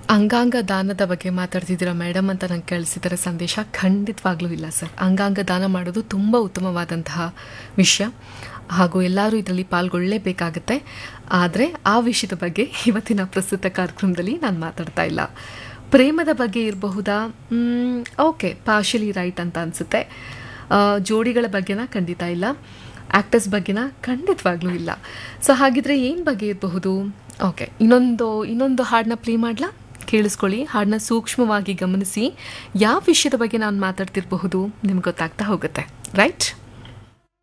ಅಂಗಾಂಗ ದಾನದ ಬಗ್ಗೆ ಮಾತಾಡ್ತಿದ್ದೀರಾ ಮೇಡಮ್ ಅಂತ ನಂಗೆ ಕಳಿಸಿದರೆ ಸಂದೇಶ ಖಂಡಿತವಾಗ್ಲೂ ಇಲ್ಲ ಸರ್ ಅಂಗಾಂಗ ದಾನ ಮಾಡೋದು ತುಂಬ ಉತ್ತಮವಾದಂತಹ ವಿಷಯ ಹಾಗೂ ಎಲ್ಲರೂ ಇದರಲ್ಲಿ ಪಾಲ್ಗೊಳ್ಳಲೇಬೇಕಾಗತ್ತೆ ಆದರೆ ಆ ವಿಷಯದ ಬಗ್ಗೆ ಇವತ್ತಿನ ಪ್ರಸ್ತುತ ಕಾರ್ಯಕ್ರಮದಲ್ಲಿ ನಾನು ಮಾತಾಡ್ತಾ ಇಲ್ಲ ಪ್ರೇಮದ ಬಗ್ಗೆ ಇರಬಹುದಾ ಓಕೆ ಪಾರ್ಷಲಿ ರೈಟ್ ಅಂತ ಅನಿಸುತ್ತೆ ಜೋಡಿಗಳ ಬಗ್ಗೆನ ಖಂಡಿತ ಇಲ್ಲ ಆ್ಯಕ್ಟರ್ಸ್ ಬಗ್ಗೆನ ಖಂಡಿತವಾಗ್ಲೂ ಇಲ್ಲ ಸೊ ಹಾಗಿದ್ರೆ ಏನು ಬಗ್ಗೆ ಇರಬಹುದು ಓಕೆ ಇನ್ನೊಂದು ಇನ್ನೊಂದು ಹಾಡನ್ನ ಪ್ಲೇ ಮಾಡಲಾ ಕೇಳಿಸ್ಕೊಳ್ಳಿ ಹಾಡನ್ನ ಸೂಕ್ಷ್ಮವಾಗಿ ಗಮನಿಸಿ ಯಾವ ವಿಷಯದ ಬಗ್ಗೆ ನಾನು ಮಾತಾಡ್ತಿರಬಹುದು ನಿಮ್ಗೆ ಗೊತ್ತಾಗ್ತಾ ಹೋಗುತ್ತೆ ರೈಟ್